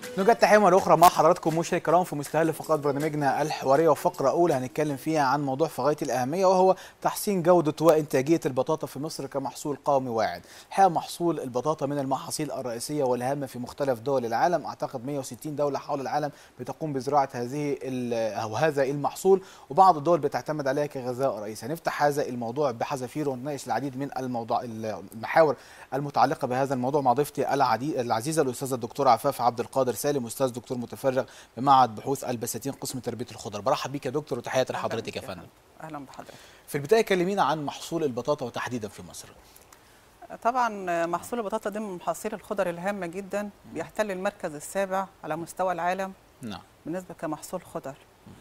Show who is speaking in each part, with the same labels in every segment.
Speaker 1: نوجد تحية مرة أخرى مع حضراتكم مشاهدينا الكرام في مستهل فقرات برنامجنا الحوارية وفقرة أولى هنتكلم فيها عن موضوع في غاية الأهمية وهو تحسين جودة وإنتاجية البطاطا في مصر كمحصول قومي واعد. الحقيقة محصول البطاطا من المحاصيل الرئيسية والهامة في مختلف دول العالم، أعتقد 160 دولة حول العالم بتقوم بزراعة هذه أو هذا المحصول وبعض الدول بتعتمد عليها كغذاء رئيسي. هنفتح هذا الموضوع بحذافيره ونناقش العديد من الموضوع المحاور المتعلقة بهذا الموضوع مع ضيفتي العزيزة الأستاذة الدكتورة عفاف عبد القادر سالم استاذ دكتور متفرغ بمعهد بحوث البساتين قسم تربيه الخضر برحب بيك يا دكتور وتحياتي لحضرتك يا فندم
Speaker 2: اهلا بحضرتك
Speaker 1: في البدايه كلمينا عن محصول البطاطا وتحديدا في مصر
Speaker 2: طبعا محصول البطاطا ده من محاصيل الخضر الهامه جدا بيحتل المركز السابع على مستوى العالم
Speaker 1: نعم
Speaker 2: بالنسبه كمحصول خضر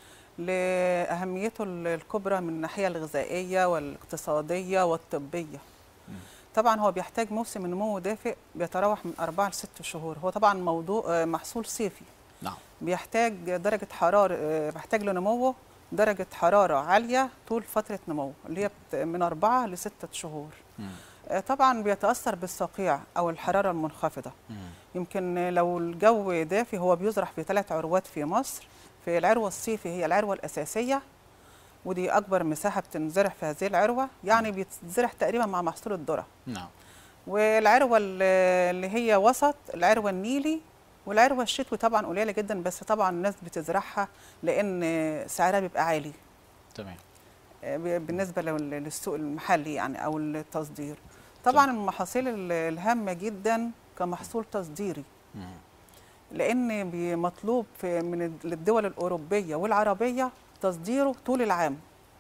Speaker 2: لاهميته الكبرى من الناحيه الغذائيه والاقتصاديه والطبيه طبعا هو بيحتاج موسم نمو دافئ بيتراوح من أربعة لست شهور هو طبعا موضوع محصول صيفي
Speaker 1: نعم
Speaker 2: بيحتاج درجة حرارة بيحتاج لنموه درجة حرارة عالية طول فترة نموه اللي هي من أربعة لستة شهور
Speaker 1: مم.
Speaker 2: طبعا بيتأثر بالصقيع أو الحرارة المنخفضة
Speaker 1: مم.
Speaker 2: يمكن لو الجو دافي هو بيزرع في ثلاث عروات في مصر في العروة الصيفي هي العروة الأساسية ودي اكبر مساحه بتنزرع في هذه العروه يعني بيتزرع تقريبا مع محصول الذره
Speaker 1: نعم
Speaker 2: والعروه اللي هي وسط العروه النيلي والعروه الشتوي طبعا قليله جدا بس طبعا الناس بتزرعها لان سعرها بيبقى عالي
Speaker 1: تمام
Speaker 2: بالنسبه للسوق المحلي يعني او التصدير طبعا
Speaker 1: تمام.
Speaker 2: المحاصيل الهامه جدا كمحصول تصديري
Speaker 1: مم.
Speaker 2: لان مطلوب في من الدول الاوروبيه والعربيه تصديره طول العام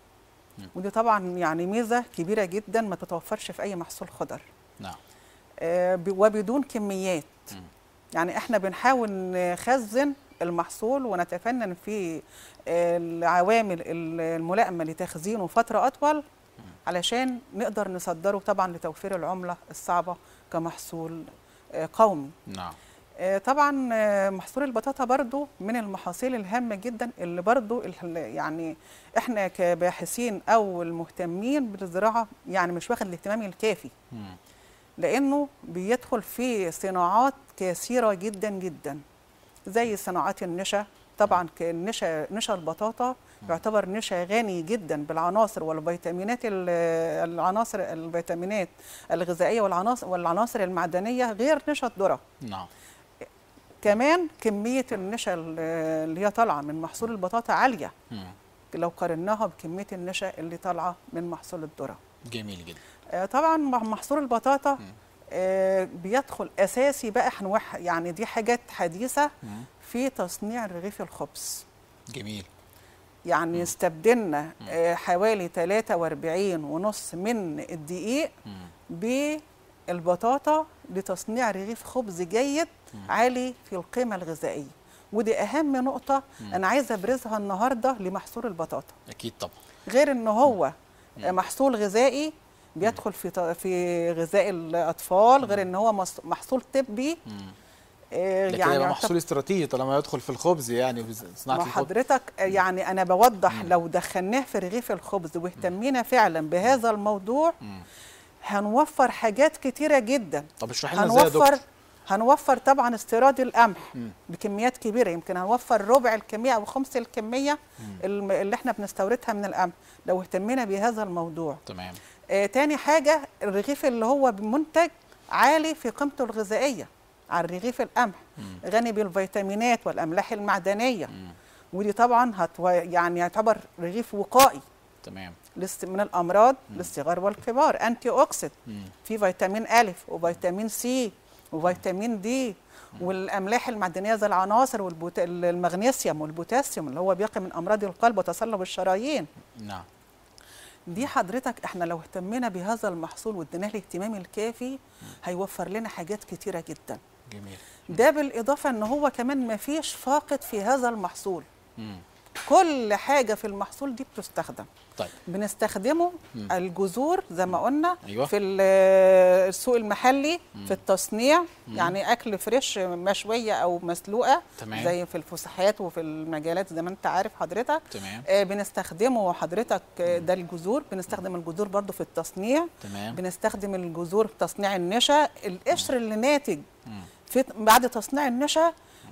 Speaker 2: ودي طبعا يعني ميزه كبيره جدا ما تتوفرش في اي محصول خضر
Speaker 1: نعم
Speaker 2: آه وبدون كميات
Speaker 1: م.
Speaker 2: يعني احنا بنحاول نخزن المحصول ونتفنن في العوامل الملائمه لتخزينه فتره اطول م. علشان نقدر نصدره طبعا لتوفير العمله الصعبه كمحصول آه قومي
Speaker 1: نعم
Speaker 2: طبعا محصول البطاطا برضو من المحاصيل الهامه جدا اللي برضو يعني احنا كباحثين او المهتمين بالزراعه يعني مش واخد الاهتمام الكافي
Speaker 1: مم.
Speaker 2: لانه بيدخل في صناعات كثيره جدا جدا زي صناعات النشا طبعا النشا نشا البطاطا يعتبر نشا غني جدا بالعناصر والفيتامينات العناصر الفيتامينات الغذائيه والعناصر والعناصر المعدنيه غير نشا الذره
Speaker 1: نعم
Speaker 2: كمان كميه النشا اللي هي طالعه من محصول البطاطا عاليه
Speaker 1: مم.
Speaker 2: لو قارناها بكميه النشا اللي طالعه من محصول الذره
Speaker 1: جميل جدا
Speaker 2: آه طبعا محصول البطاطا آه بيدخل اساسي بقى احنا يعني دي حاجات حديثه
Speaker 1: مم.
Speaker 2: في تصنيع رغيف الخبز
Speaker 1: جميل
Speaker 2: يعني
Speaker 1: مم.
Speaker 2: استبدلنا آه حوالي 43 ونص من الدقيق بالبطاطا لتصنيع رغيف خبز جيد
Speaker 1: مم.
Speaker 2: عالي في القيمه الغذائيه ودي اهم نقطه
Speaker 1: مم.
Speaker 2: انا عايزه ابرزها النهارده لمحصول البطاطا
Speaker 1: اكيد طبعا
Speaker 2: غير ان هو
Speaker 1: مم.
Speaker 2: محصول غذائي بيدخل في ط- في غذاء الاطفال غير ان هو مص- محصول طبي
Speaker 1: مم.
Speaker 2: آه،
Speaker 1: لكن
Speaker 2: يعني
Speaker 1: يبقى
Speaker 2: يعتبر-
Speaker 1: محصول استراتيجي طالما يدخل في الخبز يعني في صناعه
Speaker 2: مع
Speaker 1: الخبز
Speaker 2: حضرتك آه، يعني انا بوضح
Speaker 1: مم.
Speaker 2: لو دخلناه في رغيف الخبز واهتمينا فعلا بهذا الموضوع
Speaker 1: مم.
Speaker 2: هنوفر حاجات كتيره جدا
Speaker 1: طب اشرح لنا ازاي يا
Speaker 2: هنوفر
Speaker 1: دكتور
Speaker 2: هنوفر طبعا استيراد القمح
Speaker 1: مم.
Speaker 2: بكميات كبيره يمكن هنوفر ربع الكميه او خمس الكميه
Speaker 1: مم.
Speaker 2: الم- اللي احنا بنستوردها من القمح لو اهتمينا بهذا الموضوع
Speaker 1: تمام
Speaker 2: آه تاني حاجه الرغيف اللي هو منتج عالي في قيمته الغذائيه على الرغيف القمح
Speaker 1: مم.
Speaker 2: غني بالفيتامينات والاملاح المعدنيه
Speaker 1: مم.
Speaker 2: ودي طبعا هتو يعني يعتبر رغيف وقائي
Speaker 1: تمام
Speaker 2: لست- من الامراض للصغار والكبار انتي اوكسيد
Speaker 1: مم.
Speaker 2: في فيتامين أ وفيتامين سي وفيتامين دي والاملاح المعدنيه زي العناصر والمغنيسيوم والبوتاسيوم اللي هو بيقي من امراض القلب وتصلب الشرايين
Speaker 1: نعم
Speaker 2: دي حضرتك احنا لو اهتمينا بهذا المحصول واديناه الاهتمام الكافي هيوفر لنا حاجات كتيره جدا
Speaker 1: جميل
Speaker 2: ده بالاضافه ان هو كمان ما فيش فاقد في هذا المحصول
Speaker 1: مم.
Speaker 2: كل حاجه في المحصول دي بتستخدم
Speaker 1: طيب
Speaker 2: بنستخدمه
Speaker 1: مم.
Speaker 2: الجذور زي ما قلنا
Speaker 1: أيوة.
Speaker 2: في ال- السوق المحلي في التصنيع يعني اكل فريش مشويه او مسلوقه
Speaker 1: تمام.
Speaker 2: زي في الفسحات وفي المجالات زي ما انت عارف حضرتك
Speaker 1: تمام
Speaker 2: آه، بنستخدمه حضرتك آه، ده الجذور بنستخدم الجذور برضو في التصنيع
Speaker 1: تمام
Speaker 2: بنستخدم الجذور في تصنيع النشا القشر اللي ناتج
Speaker 1: مم.
Speaker 2: في بعد تصنيع النشا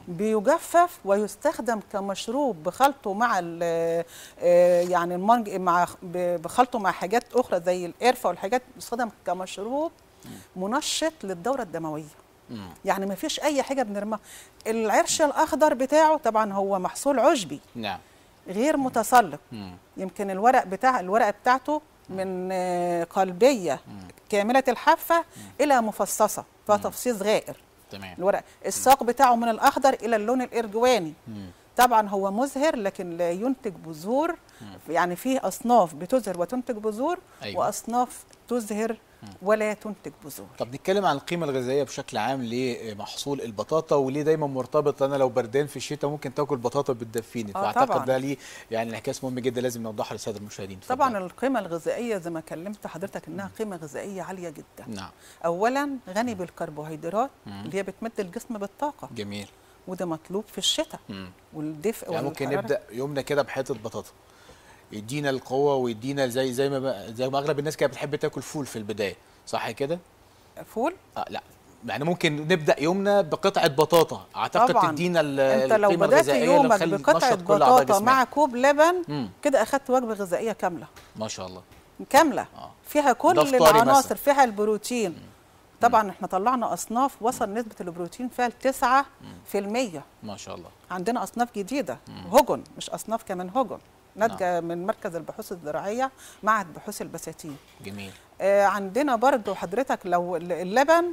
Speaker 2: بيجفف ويستخدم كمشروب بخلطه مع ال- آه، يعني المانج مع ب- بخلطه مع حاجات اخرى زي القرفه والحاجات بيستخدم كمشروب منشط للدوره الدمويه
Speaker 1: مم.
Speaker 2: يعني ما فيش اي حاجه بنرميها العرش الاخضر بتاعه طبعا هو محصول عشبي
Speaker 1: نعم
Speaker 2: غير متسلق
Speaker 1: مم.
Speaker 2: يمكن الورق بتاع الورقه بتاعته من آه، قلبيه كامله الحافه الى مفصصه فيها تفصيص غائر
Speaker 1: تمام
Speaker 2: الورق الساق بتاعه من الاخضر الى اللون الارجواني
Speaker 1: مم.
Speaker 2: طبعا هو مزهر لكن لا ينتج بذور يعني فيه اصناف بتزهر وتنتج بذور
Speaker 1: أيوة.
Speaker 2: واصناف تزهر ولا تنتج بذور
Speaker 1: طب نتكلم عن القيمة الغذائية بشكل عام لمحصول البطاطا وليه دايما مرتبط انا لو بردان في الشتاء ممكن تاكل بطاطا بتدفيني
Speaker 2: آه
Speaker 1: فاعتقد
Speaker 2: طبعاً.
Speaker 1: ده ليه يعني انعكاس مهم جدا لازم نوضحه للساده المشاهدين اتفضل.
Speaker 2: طبعا القيمه الغذائيه زي ما كلمت حضرتك انها قيمه غذائيه عاليه جدا
Speaker 1: نعم
Speaker 2: اولا غني بالكربوهيدرات اللي هي بتمد الجسم بالطاقه
Speaker 1: جميل
Speaker 2: وده مطلوب في الشتاء
Speaker 1: مم.
Speaker 2: والدفء
Speaker 1: يعني ممكن
Speaker 2: والحرارة.
Speaker 1: نبدا يومنا كده بحته بطاطا يدينا القوه ويدينا زي زي ما بقى- زي ما اغلب الناس كانت بتحب تاكل فول في البدايه صح كده
Speaker 2: فول
Speaker 1: اه لا يعني ممكن نبدا يومنا بقطعه بطاطا اعتقد
Speaker 2: طبعا.
Speaker 1: تدينا ال-
Speaker 2: انت لو
Speaker 1: القيمة
Speaker 2: بدات
Speaker 1: الغذائية اللي
Speaker 2: يومك
Speaker 1: تخلي
Speaker 2: بقطعه
Speaker 1: تنشط كل أعضاء
Speaker 2: بطاطا
Speaker 1: جسمنا.
Speaker 2: مع كوب لبن
Speaker 1: مم.
Speaker 2: كده اخدت وجبه غذائيه كامله
Speaker 1: ما شاء الله
Speaker 2: كامله
Speaker 1: آه.
Speaker 2: فيها
Speaker 1: ده
Speaker 2: كل
Speaker 1: فطاري
Speaker 2: العناصر
Speaker 1: مثلا.
Speaker 2: فيها البروتين طبعا احنا طلعنا اصناف وصل نسبه البروتين فيها ل 9%
Speaker 1: ما شاء الله
Speaker 2: عندنا اصناف جديده هجن مش اصناف كمان هجن ناتجه من مركز البحوث الزراعيه معهد بحوث البساتين
Speaker 1: جميل
Speaker 2: آه، عندنا برضو حضرتك لو ال- اللبن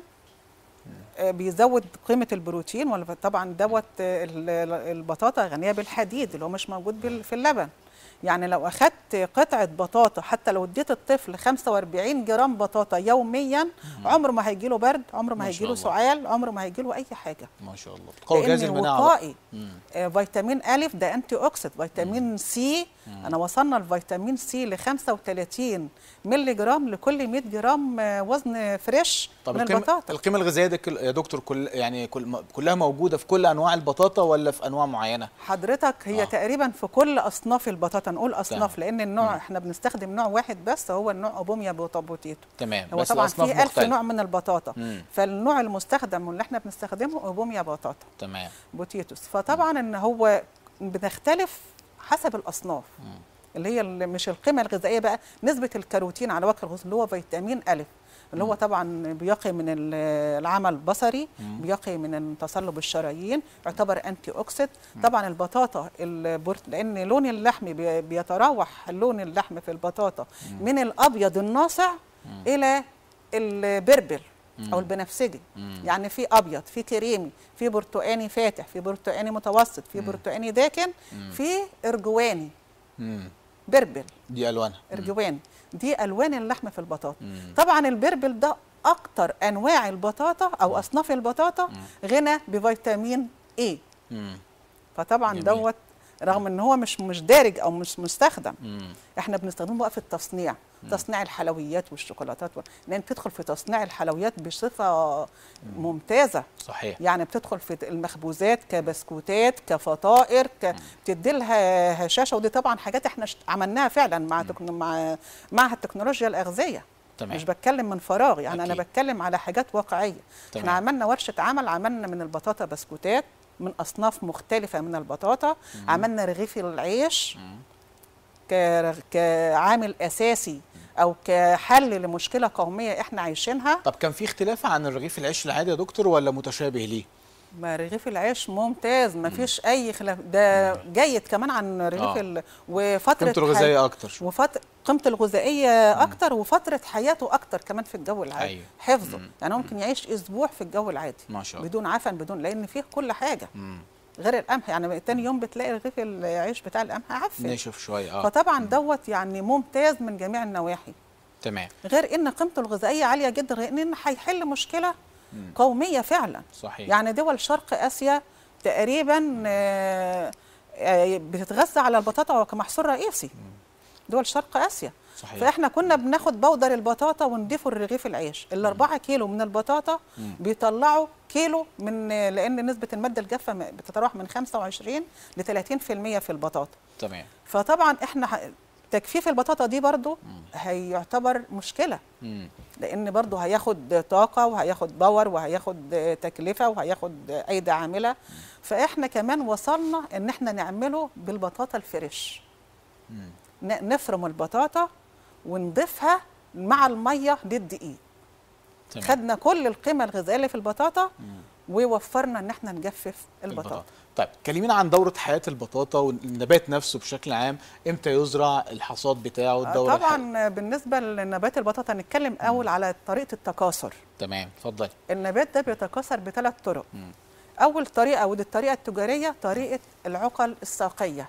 Speaker 2: آه، بيزود قيمة البروتين ولا طبعا دوت آه، ال- ال- البطاطا غنية بالحديد اللي هو مش موجود بال- في اللبن يعني لو أخدت قطعة بطاطا حتى لو اديت الطفل 45 جرام بطاطا يوميا عمره ما هيجيله برد عمره
Speaker 1: ما
Speaker 2: ما
Speaker 1: شاء
Speaker 2: هيجيله
Speaker 1: الله.
Speaker 2: سعال عمره ما هيجيله أي حاجة
Speaker 1: ما شاء الله بتقوي جهاز
Speaker 2: لأن
Speaker 1: المناعه بقى.
Speaker 2: وقائي
Speaker 1: مم.
Speaker 2: آه، فيتامين ألف ده أنتي أوكسيد فيتامين سي أنا وصلنا الفيتامين سي ل 35 مللي جرام لكل 100 جرام آه، وزن فريش
Speaker 1: طب
Speaker 2: من
Speaker 1: القيمة,
Speaker 2: البطاطا
Speaker 1: القيمة الغذائية دي كل- يا دكتور كل يعني كل كلها موجودة في كل أنواع البطاطا ولا في أنواع معينة؟
Speaker 2: حضرتك هي
Speaker 1: آه.
Speaker 2: آه. تقريبا في كل أصناف البطاطا نقول أصناف
Speaker 1: تمام.
Speaker 2: لأن النوع إحنا بنستخدم نوع واحد بس هو النوع أبوميا بوتا بوتيتو
Speaker 1: تمام
Speaker 2: هو
Speaker 1: بس
Speaker 2: طبعا
Speaker 1: الأصناف
Speaker 2: فيه ألف
Speaker 1: مختلفة.
Speaker 2: نوع من البطاطا
Speaker 1: مم.
Speaker 2: فالنوع المستخدم واللي احنا بنستخدمه أبوميا بطاطا
Speaker 1: تمام
Speaker 2: بوتيتوس فطبعا ان هو بنختلف حسب الاصناف اللي هي ال- مش القيمه الغذائيه بقى نسبه الكاروتين على وجه الخصوص اللي هو فيتامين الف اللي هو طبعا بيقي من ال- العمى البصري بيقي من تصلب الشرايين يعتبر انتي اوكسيد طبعا البطاطا البرت لان لون اللحم بي- بيتراوح لون اللحم في البطاطا من الابيض الناصع الى البربل او البنفسجي يعني في ابيض في كريمي في برتقاني فاتح في برتقاني متوسط في برتقاني داكن في ارجواني
Speaker 1: مم.
Speaker 2: بربل
Speaker 1: دي ألوانها مم.
Speaker 2: ارجوان دي الوان اللحم في البطاطا
Speaker 1: مم.
Speaker 2: طبعا البربل ده اكتر انواع البطاطا او اصناف البطاطا غنى بفيتامين اي
Speaker 1: مم.
Speaker 2: فطبعا
Speaker 1: جميل.
Speaker 2: دوت رغم ان هو مش مش دارج او مش مستخدم
Speaker 1: مم.
Speaker 2: احنا بنستخدمه بقى في التصنيع تصنيع الحلويات والشوكولاتات و... لان بتدخل في تصنيع الحلويات بصفه ممتازه
Speaker 1: صحيح
Speaker 2: يعني بتدخل في المخبوزات كبسكوتات كفطائر ك... بتدي لها هشاشه ودي طبعا حاجات احنا شت- عملناها فعلا مع تكن... مع معهد تكنولوجيا الاغذيه
Speaker 1: تمام.
Speaker 2: مش بتكلم من فراغ يعني انا
Speaker 1: أكيد.
Speaker 2: بتكلم على حاجات واقعيه
Speaker 1: تمام.
Speaker 2: احنا عملنا ورشه عمل عملنا من البطاطا بسكوتات من اصناف مختلفه من البطاطا عملنا رغيف العيش ك- كعامل اساسي او كحل لمشكله قوميه احنا عايشينها
Speaker 1: طب كان في اختلاف عن الرغيف العيش العادي يا دكتور ولا متشابه ليه؟
Speaker 2: ما رغيف العيش ممتاز ما فيش اي خلاف ده جيد كمان عن رغيف
Speaker 1: آه.
Speaker 2: ال... وفتره
Speaker 1: قيمته الغذائية أكتر شوية
Speaker 2: وفتره قيمته الغذائيه اكتر وفتره حياته اكتر كمان في الجو العادي
Speaker 1: أيوة.
Speaker 2: حفظه
Speaker 1: مم.
Speaker 2: يعني ممكن يعيش اسبوع في الجو العادي
Speaker 1: ما شاء الله
Speaker 2: بدون عفن بدون لان فيه كل حاجه
Speaker 1: مم.
Speaker 2: غير القمح يعني تاني يوم بتلاقي رغيف العيش بتاع القمح عفن
Speaker 1: نشف شوية اه
Speaker 2: فطبعا دوت يعني ممتاز من جميع النواحي
Speaker 1: تمام
Speaker 2: غير ان قيمته الغذائيه عاليه جدا غير ان هيحل مشكله قوميه فعلا
Speaker 1: صحيح
Speaker 2: يعني دول شرق اسيا تقريبا آه، آه، بتتغذى على البطاطا كمحصول رئيسي دول شرق اسيا
Speaker 1: صحيح
Speaker 2: فاحنا كنا بناخد بودر البطاطا ونضيفه لرغيف العيش الأربعة كيلو من البطاطا بيطلعوا كيلو من لان نسبه الماده الجافه بتتراوح من 25 ل 30% في البطاطا
Speaker 1: تمام
Speaker 2: فطبعا احنا ح- تجفيف البطاطا دي برضو هيعتبر مشكله
Speaker 1: مم.
Speaker 2: لان برضو هياخد طاقه وهياخد باور وهياخد تكلفه وهياخد ايدي عامله فاحنا كمان وصلنا ان احنا نعمله بالبطاطا الفريش
Speaker 1: مم.
Speaker 2: ن- نفرم البطاطا ونضيفها مع الميه للدقيق
Speaker 1: تمام.
Speaker 2: خدنا كل القيمه الغذائيه اللي في البطاطا ووفرنا ان احنا نجفف البطاطا
Speaker 1: طيب كلمينا عن دورة حياة البطاطا والنبات نفسه بشكل عام امتى يزرع الحصاد بتاعه
Speaker 2: آه،
Speaker 1: الدورة الحية.
Speaker 2: طبعا بالنسبه لنبات البطاطا نتكلم اول على طريقه التكاثر
Speaker 1: تمام اتفضلي
Speaker 2: النبات ده بيتكاثر بثلاث طرق
Speaker 1: مم.
Speaker 2: اول طريقه ودي الطريقه التجاريه طريقه العقل الساقيه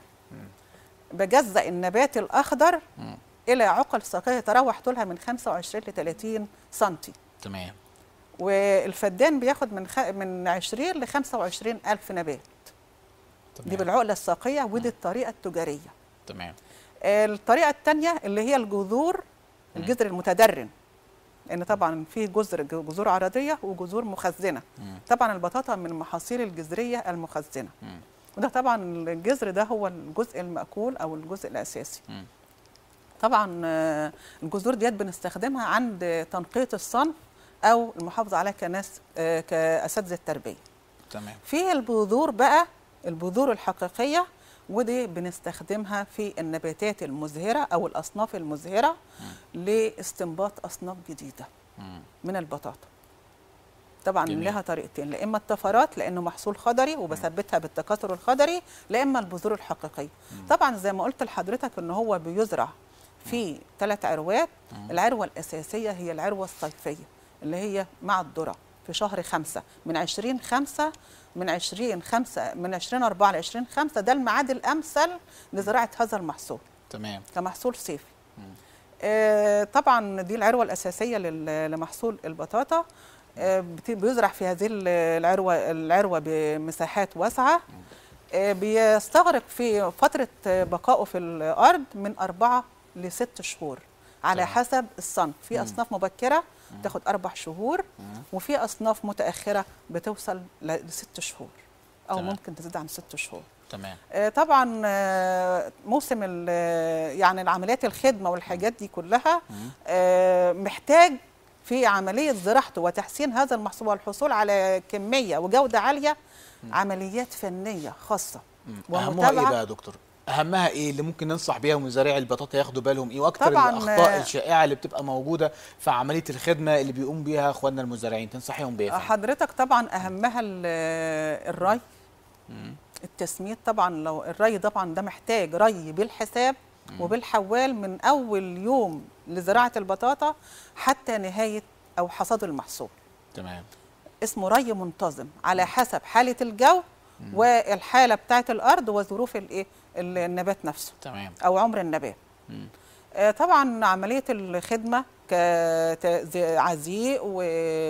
Speaker 2: بجزأ النبات الاخضر
Speaker 1: مم.
Speaker 2: الى عقل ساقيه يتراوح طولها من 25 ل 30 سنتي
Speaker 1: تمام
Speaker 2: والفدان بياخد من خ... من 20 ل 25 الف نبات
Speaker 1: تمام
Speaker 2: دي بالعقله الساقيه ودي الطريقه التجاريه
Speaker 1: تمام
Speaker 2: الطريقه الثانيه اللي هي الجذور الجذر المتدرن لان طبعا في جذر جذور عرضيه وجذور مخزنه
Speaker 1: مم.
Speaker 2: طبعا البطاطا من المحاصيل الجذريه المخزنه
Speaker 1: مم.
Speaker 2: وده طبعا الجذر ده هو الجزء المأكول او الجزء الاساسي
Speaker 1: مم.
Speaker 2: طبعا آه، الجذور ديت بنستخدمها عند تنقيه الصنف او المحافظه عليها كناس آه، كاساتذه تربيه
Speaker 1: تمام
Speaker 2: في البذور بقى البذور الحقيقيه ودي بنستخدمها في النباتات المزهره او الاصناف المزهره لاستنباط اصناف جديده
Speaker 1: مم.
Speaker 2: من البطاطا طبعا
Speaker 1: جميل.
Speaker 2: لها طريقتين لا اما الطفرات لانه محصول خضري وبثبتها بالتكاثر الخضري لا اما البذور الحقيقيه طبعا زي ما قلت لحضرتك ان هو بيزرع في ثلاث عروات العروه الاساسيه هي العروه الصيفيه اللي هي مع الذره في شهر خمسة من 20 خمسة من 20 خمسة من 20 4 ل 20 خمسة ده الميعاد الامثل لزراعه هذا المحصول
Speaker 1: تمام
Speaker 2: كمحصول صيفي آه، طبعا دي العروه الاساسيه لل- لمحصول البطاطا آه، بت- بيزرع في هذه ال- العروه العروه بمساحات واسعه آه، بيستغرق في فتره آه، بقائه في الارض من اربعه لست شهور على
Speaker 1: تمام.
Speaker 2: حسب الصنف في اصناف مبكره بتاخد اربع شهور وفي اصناف متاخره بتوصل ل- لست شهور او
Speaker 1: تمام.
Speaker 2: ممكن تزيد عن ست شهور
Speaker 1: تمام
Speaker 2: آه، طبعا آه، موسم ال- آه، يعني العمليات الخدمه والحاجات دي كلها آه، محتاج في عمليه زراعته وتحسين هذا المحصول والحصول على كميه وجوده عاليه عمليات فنيه خاصه
Speaker 1: مم. اهمها ايه
Speaker 2: ومتابعة.
Speaker 1: بقى يا دكتور اهمها ايه اللي ممكن ننصح بيها مزارعي البطاطا ياخدوا بالهم ايه واكتر
Speaker 2: طبعاً،
Speaker 1: الاخطاء
Speaker 2: آه،
Speaker 1: الشائعه اللي بتبقى موجوده في عمليه الخدمه اللي بيقوم بيها اخواننا المزارعين تنصحيهم بيها يا فندم؟
Speaker 2: حضرتك طبعا اهمها ال- الري التسميد طبعا لو الري طبعا ده محتاج ري بالحساب وبالحوال من اول يوم لزراعه البطاطا حتى نهايه او حصاد المحصول
Speaker 1: تمام
Speaker 2: اسمه ري منتظم على حسب حاله الجو والحاله بتاعه الارض وظروف الايه ال- النبات نفسه
Speaker 1: تمام
Speaker 2: او عمر النبات
Speaker 1: مم.
Speaker 2: آه، طبعا عمليه الخدمه كعزيق و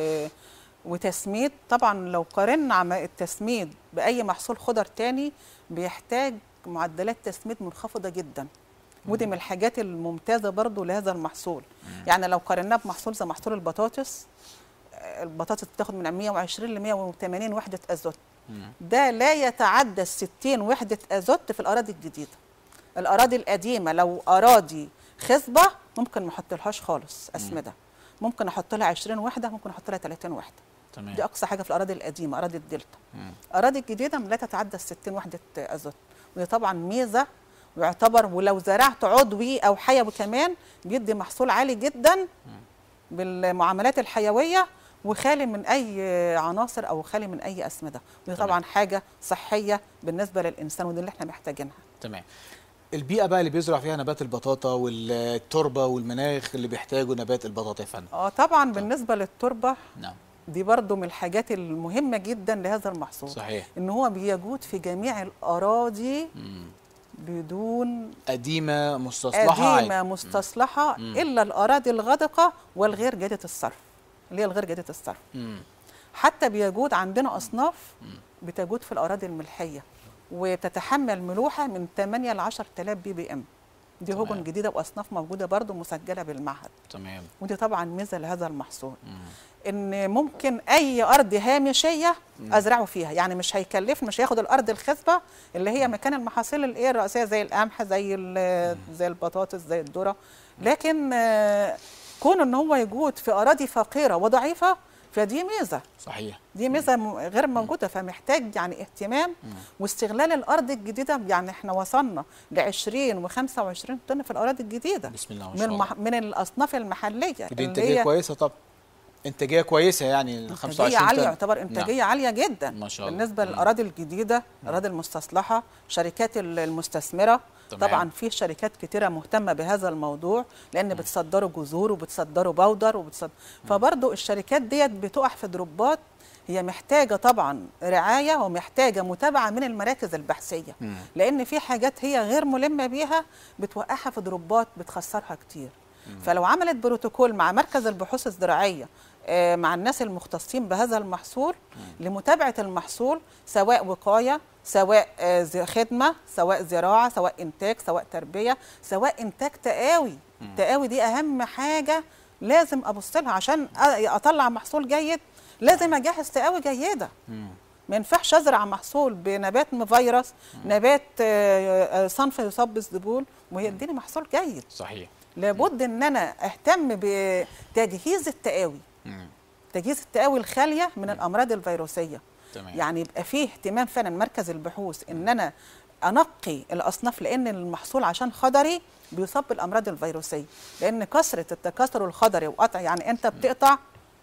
Speaker 2: وتسميد طبعا لو قارنا عم- التسميد باي محصول خضر تاني بيحتاج معدلات تسميد منخفضه جدا ودي من الحاجات الممتازه برضو لهذا المحصول يعني لو قارناه بمحصول زي محصول البطاطس آه، البطاطس بتاخد من 120 ل 180 وحده ازوت
Speaker 1: مم.
Speaker 2: ده لا يتعدى ال 60 وحده ازوت في الاراضي الجديده الاراضي القديمه لو اراضي خصبه ممكن ما احطلهاش خالص اسمده ممكن احط لها 20 وحده ممكن احط لها 30 وحده
Speaker 1: تمام
Speaker 2: دي اقصى حاجه في الاراضي القديمه اراضي الدلتا
Speaker 1: مم.
Speaker 2: اراضي الجديده لا تتعدى ال 60 وحده ازوت ودي طبعا ميزه ويعتبر ولو زرعت عضوي او حيوي كمان بيدي محصول عالي جدا بالمعاملات الحيويه وخالي من اي عناصر او خالي من اي اسمده ودي
Speaker 1: تمام.
Speaker 2: طبعا حاجه صحيه بالنسبه للانسان ودي اللي احنا محتاجينها
Speaker 1: تمام البيئه بقى اللي بيزرع فيها نبات البطاطا والتربه والمناخ اللي بيحتاجه نبات البطاطا يا فندم
Speaker 2: اه طبعا بالنسبه للتربه
Speaker 1: نعم
Speaker 2: دي برضو من الحاجات المهمه جدا لهذا المحصول
Speaker 1: صحيح
Speaker 2: ان هو بيجود في جميع الاراضي
Speaker 1: مم.
Speaker 2: بدون
Speaker 1: قديمه مستصلحه
Speaker 2: قديمه
Speaker 1: عادي.
Speaker 2: مستصلحه
Speaker 1: مم.
Speaker 2: الا الاراضي الغدقه والغير جاده الصرف اللي هي الغير جاده الصرف
Speaker 1: مم.
Speaker 2: حتى بيجود عندنا اصناف بتجود في الاراضي الملحيه وبتتحمل ملوحه من 8 ل 10000 بي بي ام دي
Speaker 1: تمام.
Speaker 2: هجن جديده واصناف موجوده برضو مسجله بالمعهد
Speaker 1: تمام
Speaker 2: ودي طبعا ميزه لهذا المحصول
Speaker 1: مم.
Speaker 2: ان ممكن اي ارض هامشيه ازرعه فيها يعني مش هيكلف مش هياخد الارض الخصبه اللي هي مكان المحاصيل الايه الرئيسيه زي القمح زي ال- زي البطاطس زي الذره لكن آه، كون ان هو يجود في اراضي فقيره وضعيفه فدي ميزه
Speaker 1: صحيح
Speaker 2: دي ميزه م- غير موجوده فمحتاج يعني اهتمام واستغلال الارض الجديده يعني احنا وصلنا ل 20 و25 طن في الاراضي الجديده
Speaker 1: بسم الله ما
Speaker 2: من
Speaker 1: شاء الله
Speaker 2: المح... من الاصناف المحليه
Speaker 1: ودي
Speaker 2: اللي
Speaker 1: انتاجيه
Speaker 2: هي
Speaker 1: كويسه طب انتاجيه كويسه يعني ال 25
Speaker 2: انتاجيه عاليه
Speaker 1: طن.
Speaker 2: يعتبر انتاجيه عاليه جدا
Speaker 1: ما شاء الله.
Speaker 2: بالنسبه
Speaker 1: مم.
Speaker 2: للاراضي الجديده الاراضي المستصلحه شركات ال- المستثمره
Speaker 1: تمام.
Speaker 2: طبعا في شركات كتيره مهتمه بهذا الموضوع لان بتصدروا جذور وبتصدروا بودر وبتصدر فبرضه الشركات ديت بتقع في دروبات هي محتاجه طبعا رعايه ومحتاجه متابعه من المراكز البحثيه
Speaker 1: مم.
Speaker 2: لان في حاجات هي غير ملمه بيها بتوقعها في دروبات بتخسرها كتير فلو عملت بروتوكول مع مركز البحوث الزراعيه آه، مع الناس المختصين بهذا المحصول لمتابعه المحصول سواء وقايه سواء آه، ز- خدمه سواء زراعه سواء انتاج سواء تربيه سواء انتاج تقاوي التقاوي دي اهم حاجه لازم ابص لها عشان أ- اطلع محصول جيد لازم اجهز تقاوي جيده
Speaker 1: مم.
Speaker 2: ما ينفعش ازرع محصول بنبات مفيروس نبات آه، آه، صنف يصاب بالذبول ويديني محصول جيد
Speaker 1: صحيح
Speaker 2: لابد ان انا اهتم بتجهيز التقاوي
Speaker 1: مم.
Speaker 2: تجهيز التقاوي الخاليه من الامراض الفيروسيه
Speaker 1: تمام
Speaker 2: يعني يبقى فيه اهتمام فعلا مركز البحوث ان انا انقي الاصناف لان المحصول عشان خضري بيصاب بالامراض الفيروسيه لان كثره التكاثر الخضري وقطع يعني انت بتقطع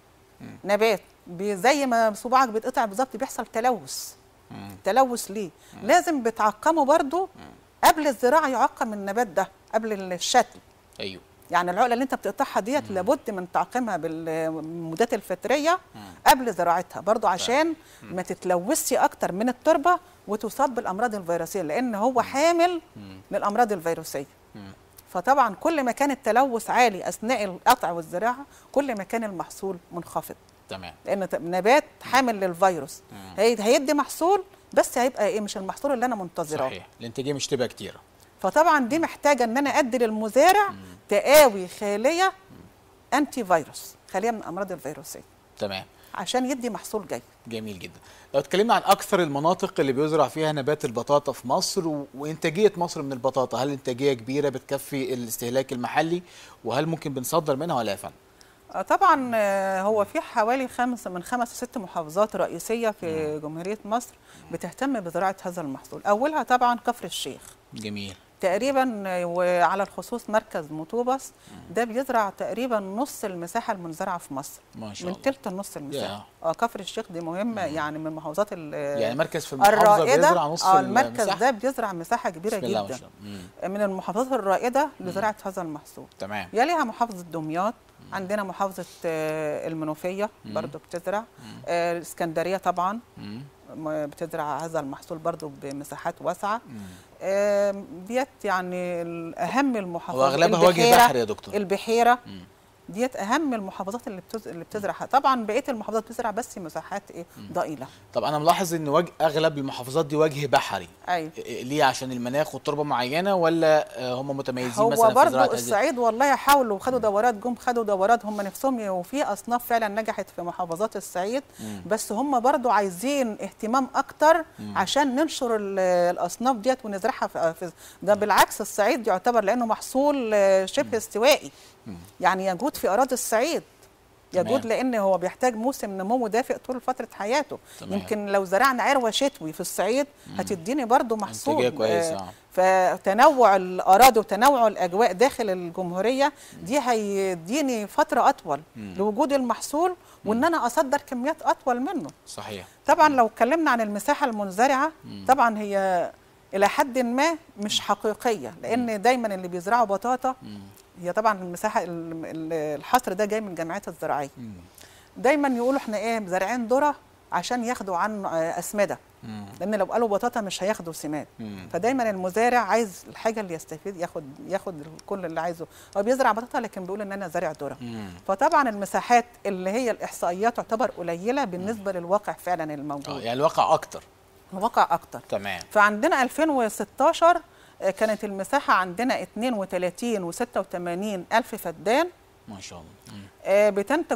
Speaker 2: نبات بي- زي ما صباعك بيتقطع بالظبط بيحصل تلوث
Speaker 1: مم.
Speaker 2: تلوث ليه لازم بتعقمه برضو قبل الزراعه يعقم النبات ده قبل الشتل
Speaker 1: ايوه
Speaker 2: يعني العقله اللي انت بتقطعها ديت لابد من تعقيمها بالمدات الفطريه قبل زراعتها برضو عشان ما تتلوثش اكتر من التربه وتصاب بالامراض الفيروسيه لان هو حامل للامراض الفيروسيه
Speaker 1: مم.
Speaker 2: فطبعا كل ما كان التلوث عالي اثناء القطع والزراعه كل ما كان المحصول منخفض
Speaker 1: تمام
Speaker 2: لان ت- نبات حامل للفيروس هي- هيدي محصول بس هيبقى ايه مش المحصول اللي انا منتظراه
Speaker 1: صحيح الانتاجيه مش تبقى كتيره
Speaker 2: فطبعا دي محتاجه ان انا ادي للمزارع تقاوي خاليه انتي فيروس خاليه من الامراض الفيروسيه
Speaker 1: تمام
Speaker 2: عشان يدي محصول جيد
Speaker 1: جميل جدا لو اتكلمنا عن اكثر المناطق اللي بيزرع فيها نبات البطاطا في مصر و... وانتاجيه مصر من البطاطا هل انتاجيه كبيره بتكفي الاستهلاك المحلي وهل ممكن بنصدر منها ولا يا فندم
Speaker 2: آه، طبعا آه، هو في حوالي خمس من خمس لست محافظات رئيسيه في جمهوريه مصر بتهتم بزراعه هذا المحصول اولها طبعا كفر الشيخ
Speaker 1: جميل
Speaker 2: تقريبا آه، وعلى الخصوص مركز مطوبس ده بيزرع تقريبا نص المساحه المنزرعه في مصر
Speaker 1: ما شاء
Speaker 2: من
Speaker 1: الله
Speaker 2: تلت النص المساحه اه كفر الشيخ دي مهمه يعني من المحافظات ال-
Speaker 1: يعني مركز في المحافظه
Speaker 2: الرائده
Speaker 1: بيزرع نص
Speaker 2: اه المركز
Speaker 1: المساحة؟
Speaker 2: ده بيزرع مساحه كبيره
Speaker 1: بسم الله ما
Speaker 2: جدا
Speaker 1: شاء الله مم.
Speaker 2: من المحافظات الرائده لزراعه هذا المحصول
Speaker 1: تمام
Speaker 2: يليها محافظه دمياط عندنا محافظه آه، المنوفيه برضو بتزرع آه، الاسكندريه طبعا
Speaker 1: مم.
Speaker 2: م- بتزرع هذا المحصول برضو بمساحات واسعه
Speaker 1: مم.
Speaker 2: آه، ديت يعني ال- اهم المحافظات
Speaker 1: واغلبها وجه
Speaker 2: البحيرة-
Speaker 1: بحري يا دكتور
Speaker 2: البحيره
Speaker 1: مم.
Speaker 2: ديت اهم المحافظات اللي بتز... اللي بتزرعها طبعا بقيه المحافظات بتزرع بس مساحات ايه ضئيله
Speaker 1: طب انا ملاحظ ان وجه اغلب المحافظات دي وجه بحري
Speaker 2: ايوه
Speaker 1: إيه- ليه عشان المناخ والتربه معينه ولا آه، هم متميزين
Speaker 2: هو
Speaker 1: مثلا في زراعه
Speaker 2: برضو
Speaker 1: هذه
Speaker 2: الصعيد والله حاولوا وخدوا دورات جم خدوا دورات هم نفسهم ي- وفي اصناف فعلا نجحت في محافظات الصعيد
Speaker 1: مم.
Speaker 2: بس هم برضو عايزين اهتمام اكتر عشان ننشر ال- الاصناف ديت ونزرعها في في- ده بالعكس الصعيد يعتبر لانه محصول آه، شبه استوائي يعني يجود في اراضي الصعيد يجود
Speaker 1: تمام.
Speaker 2: لان هو بيحتاج موسم نمو دافئ طول فتره حياته
Speaker 1: تمام.
Speaker 2: يمكن لو زرعنا عروه شتوي في الصعيد هتديني برضو محصول
Speaker 1: إنتاجية كويسة،
Speaker 2: آه،
Speaker 1: آه.
Speaker 2: فتنوع الاراضي وتنوع الاجواء داخل الجمهوريه دي هيديني فتره اطول لوجود المحصول وان انا اصدر كميات اطول منه
Speaker 1: صحيح
Speaker 2: طبعا لو اتكلمنا عن المساحه المنزرعه طبعا هي الى حد ما مش حقيقيه لان دايما اللي بيزرعوا بطاطا هي طبعا المساحه ال- ال- الحصر ده جاي من الجامعات الزراعيه
Speaker 1: مم.
Speaker 2: دايما يقولوا احنا ايه زارعين ذره عشان ياخدوا عنه آه، اسمده
Speaker 1: مم.
Speaker 2: لان لو قالوا بطاطا مش هياخدوا سماد
Speaker 1: مم.
Speaker 2: فدايما المزارع عايز الحاجه اللي يستفيد ياخد ياخد كل اللي عايزه هو بيزرع بطاطا لكن بيقول ان انا زارع ذره
Speaker 1: مم.
Speaker 2: فطبعا المساحات اللي هي الاحصائيات تعتبر قليله بالنسبه للواقع فعلا
Speaker 1: اه
Speaker 2: الموجود
Speaker 1: يعني الواقع اكتر
Speaker 2: الواقع اكتر
Speaker 1: تمام
Speaker 2: فعندنا 2016 آه، كانت المساحه عندنا 32 و86 الف فدان
Speaker 1: ما شاء الله مم.
Speaker 2: آه، بتنتج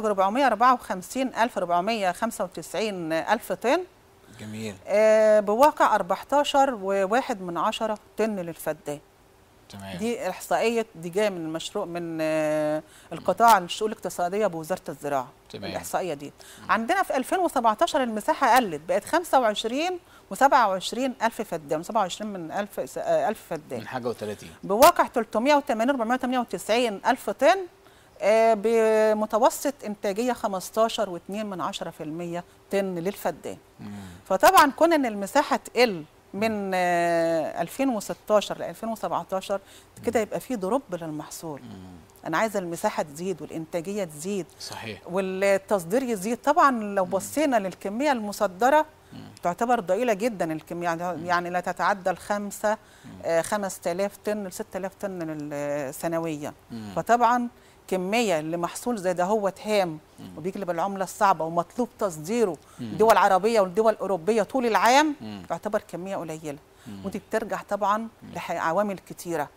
Speaker 2: 454495 ألف طن
Speaker 1: جميل
Speaker 2: آه، بواقع 14 وواحد من عشرة طن للفدان
Speaker 1: تمام
Speaker 2: دي إحصائية دي جاية من المشروع من آه، القطاع الشؤون الاقتصادية بوزارة الزراعة
Speaker 1: تمام.
Speaker 2: الإحصائية دي عندنا في 2017 المساحة قلت بقت 25 و27 ألف فدان 27 من ألف آه، ألف فدان
Speaker 1: من حاجه و30
Speaker 2: بواقع 380 498 ألف طن آه، بمتوسط إنتاجية 15 و2 من 10% طن للفدان فطبعا كون ان المساحه تقل من آه، 2016 ل 2017 كده يبقى في دروب للمحصول انا عايزه المساحه تزيد والانتاجيه تزيد
Speaker 1: صحيح
Speaker 2: والتصدير يزيد طبعا لو بصينا للكميه المصدره تعتبر ضئيله جدا الكميه يعني- يعني لا تتعدى الخمسه آه، 5000 طن ل 6000 طن لل- سنويا فطبعا كميه لمحصول زي ده هو هام وبيجلب العمله الصعبه ومطلوب تصديره دول عربيه والدول الاوروبيه طول العام تعتبر كميه قليله ودي بترجع طبعا لعوامل كتيره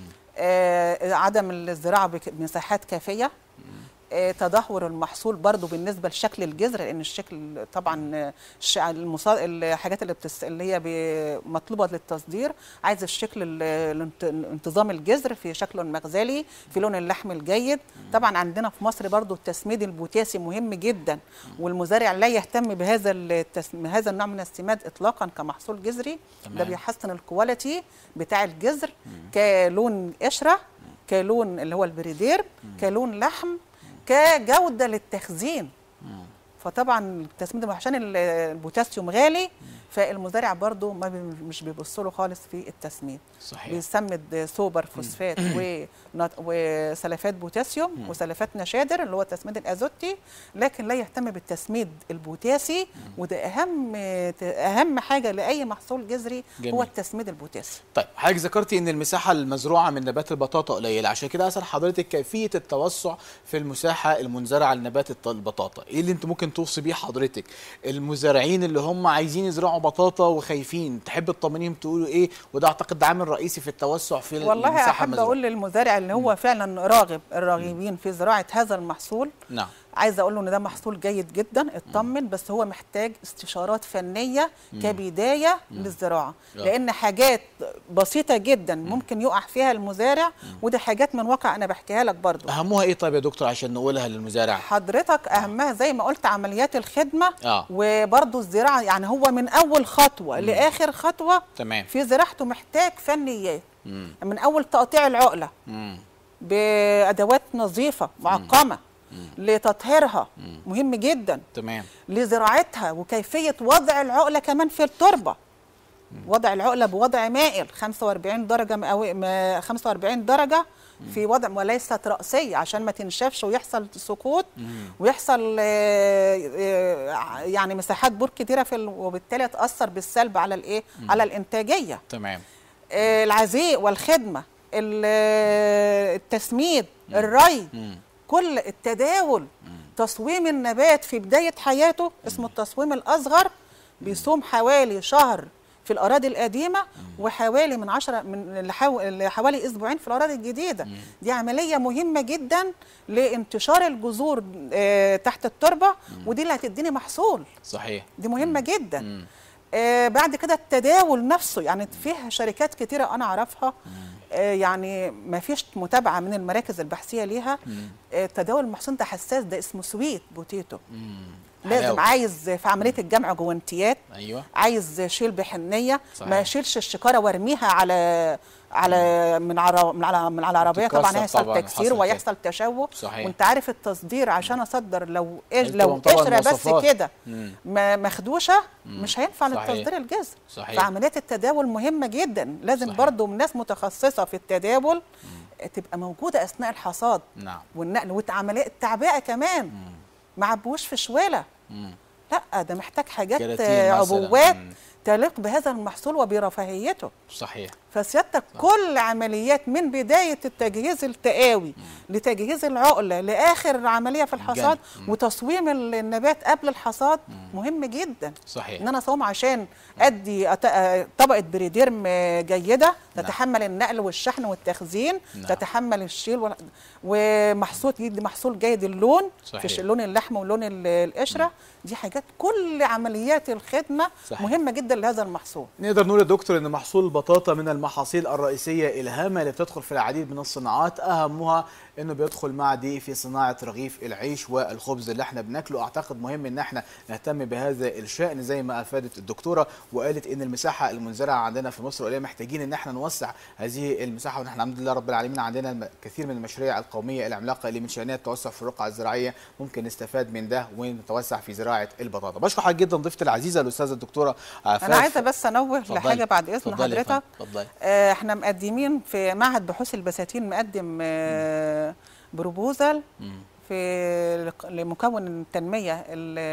Speaker 2: آه عدم الزراعه بمساحات كافيه آه، تدهور المحصول برضو بالنسبه لشكل الجذر لان الشكل طبعا آه، الش- المصا... الحاجات اللي بتس... اللي هي ب- مطلوبه للتصدير عايز الشكل ال- الانت- انتظام الجذر في شكله المغزلي في لون اللحم الجيد طبعا عندنا في مصر برضو التسميد البوتاسي مهم جدا والمزارع لا يهتم بهذا التس... هذا النوع من السماد اطلاقا كمحصول جذري ده
Speaker 1: تمام.
Speaker 2: بيحسن الكواليتي بتاع الجذر كلون قشره كلون اللي هو البريدير كلون لحم كجوده للتخزين فطبعا التسميد عشان ال- البوتاسيوم غالي فالمزارع برضو ما بي مش بيبص له خالص في التسميد
Speaker 1: صحيح
Speaker 2: بيسمد سوبر فوسفات ونت- وسلفات بوتاسيوم وسلفات نشادر اللي هو التسميد الازوتي لكن لا يهتم بالتسميد البوتاسي وده اهم اهم حاجه لاي محصول جذري
Speaker 1: جميل.
Speaker 2: هو التسميد البوتاسي
Speaker 1: طيب حضرتك ذكرتي ان المساحه المزروعه من نبات البطاطا قليله عشان كده اسال حضرتك كيفيه التوسع في المساحه المنزرعه لنبات الط- البطاطا ايه اللي انت ممكن توصي بيه حضرتك المزارعين اللي هم عايزين يزرعوا بطاطا وخايفين تحب تطمنيهم تقولوا ايه وده اعتقد ده عامل رئيسي في التوسع في
Speaker 2: والله
Speaker 1: المساحه
Speaker 2: احب
Speaker 1: المزروعه
Speaker 2: اقول للمزارع اللي هو فعلا راغب الراغبين في زراعه هذا المحصول
Speaker 1: نعم
Speaker 2: عايزه اقول له ان ده محصول جيد جدا اطمن بس هو محتاج استشارات فنيه كبدايه للزراعه
Speaker 1: آه.
Speaker 2: لان حاجات بسيطه جدا ممكن يقع فيها المزارع وده حاجات من واقع انا بحكيها لك برضو
Speaker 1: اهمها ايه طيب يا دكتور عشان نقولها للمزارع
Speaker 2: حضرتك اهمها زي ما قلت عمليات الخدمه
Speaker 1: آه.
Speaker 2: وبرضو الزراعه يعني هو من اول خطوه لاخر خطوه
Speaker 1: تمام
Speaker 2: في زراعته محتاج فنيات
Speaker 1: مم.
Speaker 2: من اول تقطيع العقله
Speaker 1: مم.
Speaker 2: بادوات نظيفه معقمه لتطهيرها مهم جدا
Speaker 1: تمام
Speaker 2: لزراعتها وكيفيه وضع العقله كمان في التربه وضع العقله بوضع مائل 45 درجه مئوي ما- 45 درجه في وضع وليست راسيه عشان ما تنشفش ويحصل سقوط ويحصل آه، آه، يعني مساحات بور كتيره في ال- وبالتالي تاثر بالسلب على الايه على الانتاجيه
Speaker 1: تمام
Speaker 2: آه، العزيء والخدمه ال- آه، التسميد الري
Speaker 1: مم.
Speaker 2: كل التداول تصويم النبات في بدايه حياته اسمه التصويم الاصغر بيصوم حوالي شهر في الاراضي القديمه وحوالي من 10 من لحو- لحوالي اسبوعين في الاراضي الجديده دي عمليه مهمه جدا لانتشار الجذور آه، تحت التربه ودي اللي هتديني محصول
Speaker 1: صحيح
Speaker 2: دي مهمه جدا
Speaker 1: مم.
Speaker 2: آه بعد كده التداول نفسه يعني فيه شركات كتيرة أنا أعرفها آه يعني ما فيش متابعة من المراكز البحثية ليها آه تداول المحصول ده حساس ده اسمه سويت بوتيتو لازم
Speaker 1: حلاوة.
Speaker 2: عايز في عملية الجمع جوانتيات
Speaker 1: ايوه
Speaker 2: عايز شيل بحنية
Speaker 1: صحيح.
Speaker 2: ما يشيلش الشكارة وارميها على على من على من على من على العربيه طبعا
Speaker 1: تتكسر
Speaker 2: هيحصل
Speaker 1: طبعاً،
Speaker 2: تكسير
Speaker 1: حصل
Speaker 2: وهيحصل تشوه
Speaker 1: صحيح.
Speaker 2: وانت عارف التصدير عشان اصدر لو إيه
Speaker 1: لازم
Speaker 2: لو
Speaker 1: تبقى مطبق
Speaker 2: قشره بس
Speaker 1: المواصفات.
Speaker 2: كده
Speaker 1: مم.
Speaker 2: ما- مخدوشه مش هينفع
Speaker 1: صحيح.
Speaker 2: للتصدير الجذر
Speaker 1: صحيح.
Speaker 2: فعمليات التداول مهمه جدا لازم
Speaker 1: صحيح.
Speaker 2: برضو ناس متخصصه في التداول تبقى موجوده اثناء الحصاد
Speaker 1: نعم
Speaker 2: والنقل والعمليه التعبئه كمان ما عبوش في شواله
Speaker 1: مم.
Speaker 2: لا ده محتاج حاجات
Speaker 1: كراتين
Speaker 2: آه،
Speaker 1: مثلاً.
Speaker 2: عبوات
Speaker 1: مم.
Speaker 2: تليق بهذا المحصول وبرفاهيته
Speaker 1: صحيح
Speaker 2: فسيادتك كل عمليات من بدايه التجهيز التقاوي لتجهيز العقله لاخر عمليه في الحصاد
Speaker 1: مم.
Speaker 2: وتصويم النبات قبل الحصاد مهم جدا
Speaker 1: صحيح
Speaker 2: ان انا اصوم عشان ادي أت- آه، طبقه بريديرم آه، جيده
Speaker 1: نعم.
Speaker 2: تتحمل النقل والشحن والتخزين
Speaker 1: نعم.
Speaker 2: تتحمل الشيل وال- ومحصول يدي محصول جيد اللون
Speaker 1: صحيح.
Speaker 2: في لون اللحم ولون ال- القشره دي حاجات كل عمليات الخدمه
Speaker 1: صحيح.
Speaker 2: مهمه جدا لهذا المحصول
Speaker 1: نقدر نقول يا دكتور ان محصول البطاطا من المحاصيل الرئيسيه الهامه اللي بتدخل في العديد من الصناعات اهمها انه بيدخل مع دي في صناعه رغيف العيش والخبز اللي احنا بناكله اعتقد مهم ان احنا نهتم بهذا الشان زي ما افادت الدكتوره وقالت ان المساحه المنزرعه عندنا في مصر قليله محتاجين ان احنا نوسع هذه المساحه ونحن الحمد لله رب العالمين عندنا الم- كثير من المشاريع القوميه العملاقه اللي من شانها التوسع في الرقعه الزراعيه ممكن نستفاد من ده ونتوسع في زراعه البطاطا بشكر حضرتك جدا ضيفتي العزيزه الاستاذه الدكتوره عفاف
Speaker 2: انا عايزه بس انوه
Speaker 1: اتفضلي.
Speaker 2: لحاجه بعد اذن
Speaker 1: اتفضلي يا
Speaker 2: حضرتك
Speaker 1: فندم، اتفضلي
Speaker 2: آه، احنا مقدمين في معهد بحوث البساتين مقدم آه، بروبوزال
Speaker 1: مم.
Speaker 2: في لق- لمكون التنميه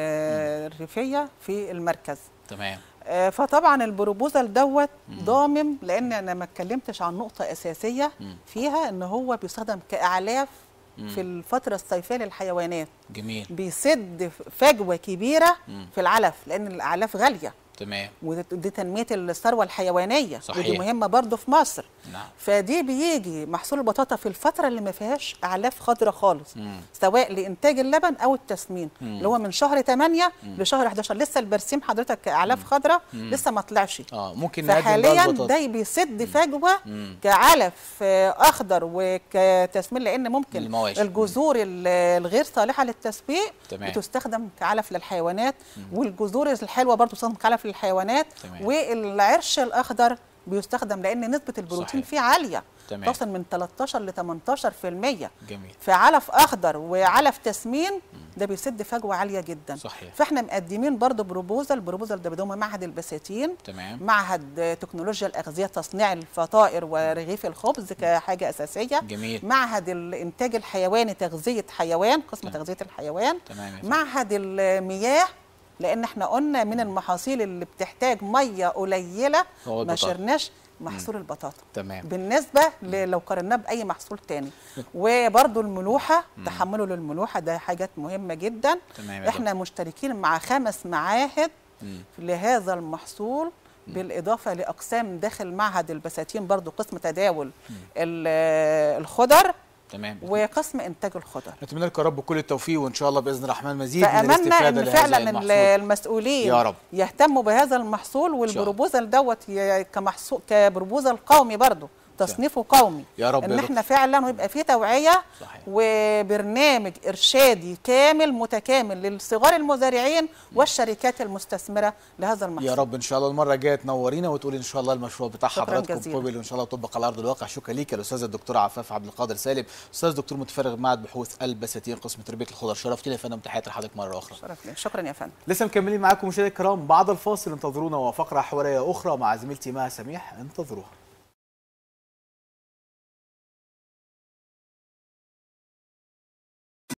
Speaker 2: ال- الريفيه في المركز
Speaker 1: تمام
Speaker 2: آه، فطبعا البروبوزال دوت ضامن لان انا ما اتكلمتش عن نقطه اساسيه
Speaker 1: مم.
Speaker 2: فيها ان هو بيستخدم كاعلاف
Speaker 1: مم.
Speaker 2: في الفتره الصيفيه للحيوانات
Speaker 1: جميل
Speaker 2: بيسد فجوه كبيره
Speaker 1: مم.
Speaker 2: في العلف لان الاعلاف غاليه
Speaker 1: تمام
Speaker 2: ودي دي تنميه الثروه الحيوانيه
Speaker 1: صحيح.
Speaker 2: ودي مهمه برضو في مصر
Speaker 1: نعم
Speaker 2: فدي بيجي محصول البطاطا في الفتره اللي ما فيهاش اعلاف خضراء خالص
Speaker 1: مم.
Speaker 2: سواء لانتاج اللبن او التسمين
Speaker 1: مم.
Speaker 2: اللي هو من شهر 8 لشهر 11 لسه البرسيم حضرتك كاعلاف خضراء لسه ما طلعش
Speaker 1: اه ممكن نقدم بقى
Speaker 2: فحاليا
Speaker 1: البطاطا.
Speaker 2: ده بيسد فجوه
Speaker 1: مم.
Speaker 2: كعلف آه، اخضر وكتسمين لان ممكن
Speaker 1: المواشي.
Speaker 2: الجذور ال- الغير صالحه للتسبيق
Speaker 1: تمام.
Speaker 2: بتستخدم كعلف للحيوانات والجذور الحلوه برضه بتستخدم كعلف للحيوانات
Speaker 1: تمام.
Speaker 2: والعرش الاخضر بيستخدم لان نسبه البروتين
Speaker 1: صحيح.
Speaker 2: فيه عاليه
Speaker 1: تمام.
Speaker 2: تصل من 13 ل 18%
Speaker 1: جميل
Speaker 2: في علف اخضر وعلف تسمين ده بيسد فجوه عاليه جدا
Speaker 1: صحيح.
Speaker 2: فاحنا مقدمين برضه بروبوزال البروبوزال ده بيضم معهد البساتين
Speaker 1: تمام
Speaker 2: معهد تكنولوجيا الاغذيه تصنيع الفطائر ورغيف الخبز كحاجه اساسيه
Speaker 1: جميل.
Speaker 2: معهد الانتاج الحيواني تغذيه حيوان قسم
Speaker 1: تمام.
Speaker 2: تغذيه الحيوان
Speaker 1: تمام يا فندم.
Speaker 2: معهد المياه لان احنا قلنا من المحاصيل اللي بتحتاج ميه قليله
Speaker 1: هو
Speaker 2: ما
Speaker 1: البطاطا.
Speaker 2: شرناش محصول البطاطا
Speaker 1: تمام
Speaker 2: بالنسبه ل- لو قارناه باي محصول تاني وبرضو الملوحه تحمله للملوحه ده حاجات مهمه جدا
Speaker 1: تمام يا
Speaker 2: احنا مشتركين مع خمس معاهد
Speaker 1: مم.
Speaker 2: لهذا المحصول بالإضافة لأقسام داخل معهد البساتين برضو قسم تداول ال- الخضر
Speaker 1: تمام
Speaker 2: وقسم إنتاج الخضر
Speaker 1: نتمنى لك يا رب كل التوفيق وان شاء الله باذن الرحمن مزيد من
Speaker 2: فأملنا
Speaker 1: الاستفاده
Speaker 2: إن
Speaker 1: لهذا
Speaker 2: فعلا
Speaker 1: المحصول.
Speaker 2: ال- المسؤولين
Speaker 1: يا رب.
Speaker 2: يهتموا بهذا المحصول والبروبوزال دوت ي- كمحصول كبروبوزال قومي برضو تصنيفه قومي
Speaker 1: يا رب
Speaker 2: ان
Speaker 1: يا
Speaker 2: احنا فعلا ويبقى فيه توعيه
Speaker 1: صحيح.
Speaker 2: وبرنامج ارشادي كامل متكامل للصغار المزارعين والشركات المستثمره لهذا المحصول
Speaker 1: يا رب ان شاء الله المره الجايه تنورينا وتقولي ان شاء الله المشروع بتاع
Speaker 2: شكراً
Speaker 1: حضراتكم
Speaker 2: جزيلاً.
Speaker 1: قبل وان شاء الله يطبق على ارض الواقع شكرا ليك يا الاستاذه الدكتوره عفاف عبد القادر سالم استاذ دكتور متفرغ معهد بحوث البساتين قسم تربيه الخضر شرفتينا يا فندم تحياتي لحضرتك مره اخرى
Speaker 2: شرف لي. شكرا يا فندم
Speaker 1: لسه مكملين معاكم مشاهدينا الكرام بعد الفاصل انتظرونا وفقره حواريه اخرى مع زميلتي مها سميح انتظروها